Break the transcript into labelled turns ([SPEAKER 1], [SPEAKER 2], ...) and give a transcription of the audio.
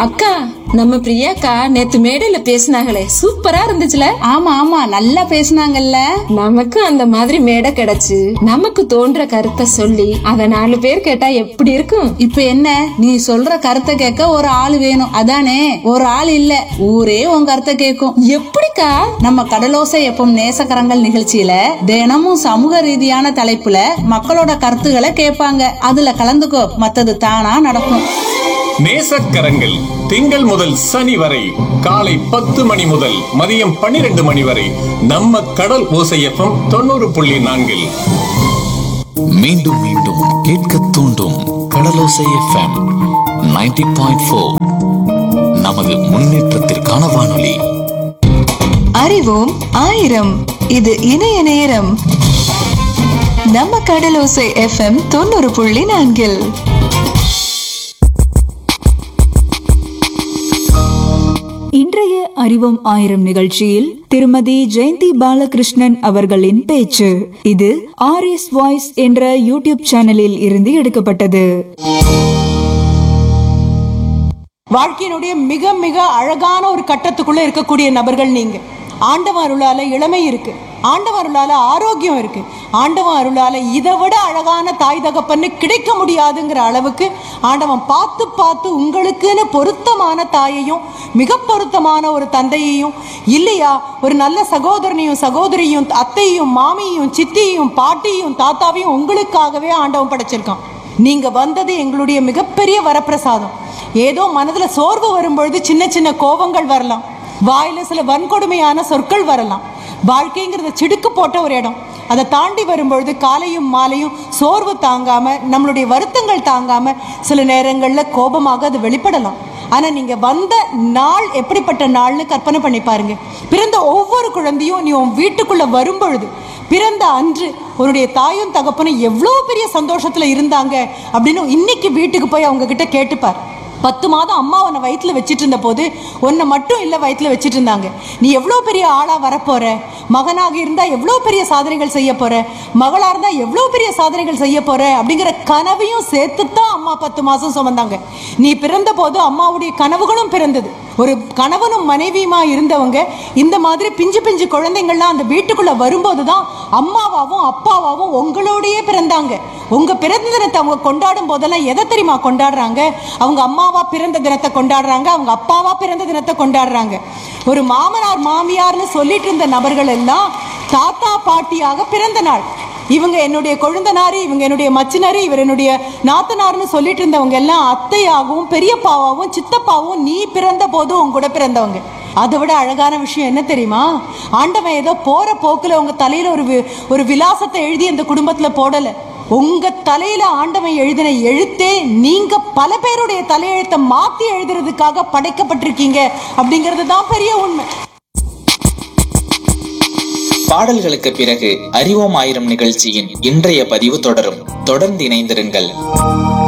[SPEAKER 1] அக்கா நம்ம பிரியாக்கா நேத்து மேடையில பேசினாங்களே சூப்பரா இருந்துச்சுல
[SPEAKER 2] ஆமா ஆமா நல்லா பேசுனாங்கல்ல
[SPEAKER 1] நமக்கு அந்த மாதிரி மேடை கிடைச்சு நமக்கு தோன்ற கருத்தை சொல்லி அத நாலு பேர் கேட்டா எப்படி இருக்கும்
[SPEAKER 2] இப்ப என்ன நீ சொல்ற கருத்தை கேட்க ஒரு ஆள் வேணும் அதானே ஒரு ஆள் இல்ல ஊரே உன் கருத்தை கேட்கும்
[SPEAKER 1] எப்படிக்கா
[SPEAKER 2] நம்ம கடலோசை எப்பம் நேசக்கரங்கள் நிகழ்ச்சியில தினமும் சமூக ரீதியான தலைப்புல மக்களோட கருத்துக்களை கேட்பாங்க அதுல கலந்துக்கோ மத்தது தானா நடக்கும்
[SPEAKER 3] நேசக்கரங்கள் திங்கள் முதல் சனி வரை காலை பத்து மணி முதல் மதியம் பன்னிரண்டு மணி வரை நம்ம கடல் ஓசையப்பம் தொண்ணூறு புள்ளி நான்கில்
[SPEAKER 4] மீண்டும் மீண்டும் கேட்க தூண்டும் கடலோசை எஃப்எம் 90.4 பாயிண்ட் ஃபோர் நமது முன்னேற்றத்திற்கான வானொலி
[SPEAKER 5] அறிவோம் ஆயிரம் இது இணைய நேரம் நம்ம கடலோசை எஃப்எம் தொண்ணூறு புள்ளி நான்கில்
[SPEAKER 6] இன்றைய அறிவோம் ஆயிரம் நிகழ்ச்சியில் திருமதி ஜெயந்தி பாலகிருஷ்ணன் அவர்களின் பேச்சு இது ஆர் எஸ் வாய்ஸ் என்ற யூடியூப் சேனலில் இருந்து எடுக்கப்பட்டது
[SPEAKER 7] வாழ்க்கையினுடைய மிக மிக அழகான ஒரு கட்டத்துக்குள்ள இருக்கக்கூடிய நபர்கள் நீங்க ஆண்டவன் அருளால இளமை இருக்கு ஆண்டவன் அருளால ஆரோக்கியம் இருக்கு ஆண்டவன் அருளால இதை விட அழகான தாய் தகப்பன்னு கிடைக்க முடியாதுங்கிற அளவுக்கு ஆண்டவன் பார்த்து பார்த்து உங்களுக்குன்னு பொருத்தமான தாயையும் மிக பொருத்தமான ஒரு தந்தையையும் இல்லையா ஒரு நல்ல சகோதரனையும் சகோதரியும் அத்தையும் மாமியையும் சித்தியையும் பாட்டியும் தாத்தாவையும் உங்களுக்காகவே ஆண்டவன் படைச்சிருக்கான் நீங்க வந்தது எங்களுடைய மிகப்பெரிய வரப்பிரசாதம் ஏதோ மனதுல சோர்வு வரும்பொழுது சின்ன சின்ன கோபங்கள் வரலாம் வாயில சில வன்கொடுமையான சொற்கள் வரலாம் வாழ்க்கைங்கிறத சிடுக்கு போட்ட ஒரு இடம் அதை தாண்டி வரும்பொழுது காலையும் மாலையும் சோர்வு தாங்காம நம்மளுடைய வருத்தங்கள் தாங்காம சில நேரங்கள்ல கோபமாக அது வெளிப்படலாம் ஆனா நீங்க வந்த நாள் எப்படிப்பட்ட நாள்னு கற்பனை பண்ணி பாருங்க பிறந்த ஒவ்வொரு குழந்தையும் நீ உன் வீட்டுக்குள்ள வரும்பொழுது பிறந்த அன்று உன்னுடைய தாயும் தகப்பனும் எவ்வளோ பெரிய சந்தோஷத்துல இருந்தாங்க அப்படின்னு இன்னைக்கு வீட்டுக்கு போய் அவங்க கிட்ட கேட்டுப்பார் பத்து மாதம் அம்மா உன்னை வயிற்றுல வச்சிட்டு இருந்த போது உன்னை மட்டும் இல்லை வயிற்றுல வச்சிட்டு இருந்தாங்க நீ எவ்வளோ பெரிய ஆளா வரப்போற மகனாக இருந்தா எவ்வளோ பெரிய சாதனைகள் செய்ய போற மகளா இருந்தா எவ்வளோ பெரிய சாதனைகள் செய்ய போற அப்படிங்கிற கனவையும் சேர்த்து தான் அம்மா பத்து மாசம் சுமந்தாங்க நீ பிறந்த போது அம்மாவுடைய கனவுகளும் பிறந்தது ஒரு கணவனும் மனைவியுமா இருந்தவங்க இந்த மாதிரி பிஞ்சு பிஞ்சு குழந்தைங்கள்லாம் அந்த வீட்டுக்குள்ள வரும்போது தான் அம்மாவாவும் அப்பாவாவும் உங்களோடயே பிறந்தாங்க உங்க பிறந்த தினத்தை அவங்க கொண்டாடும் போதெல்லாம் எதை தெரியுமா கொண்டாடுறாங்க அவங்க அம்மாவா பிறந்த தினத்தை கொண்டாடுறாங்க அவங்க அப்பாவா பிறந்த தினத்தை கொண்டாடுறாங்க ஒரு மாமனார் மாமியார்னு சொல்லிட்டு இருந்த நபர்கள் எல்லாம் தாத்தா பாட்டியாக பிறந்த நாள் இவங்க என்னுடைய கொழுந்தனாரு இவங்க என்னுடைய மச்சினாரு இவர் என்னுடைய நாத்தனார்னு சொல்லிட்டு இருந்தவங்க எல்லாம் அத்தையாகவும் பெரியப்பாவாகவும் சித்தப்பாவும் நீ பிறந்த போதும் உங்க கூட பிறந்தவங்க அதை விட அழகான விஷயம் என்ன தெரியுமா ஆண்டவன் ஏதோ போற போக்குல உங்க தலையில ஒரு வி- ஒரு விலாசத்தை எழுதி அந்த குடும்பத்துல போடல உங்க தலையில ஆண்டவன் எழுதின எழுத்தே நீங்க பல பேருடைய தலையெழுத்தை மாத்தி எழுதுறதுக்காக படைக்கப்பட்டிருக்கீங்க அப்படிங்கிறது தான் பெரிய உண்மை
[SPEAKER 8] பாடல்களுக்கு பிறகு அறிவோம் ஆயிரம் நிகழ்ச்சியின் இன்றைய பதிவு தொடரும் தொடர்ந்து இணைந்திருங்கள்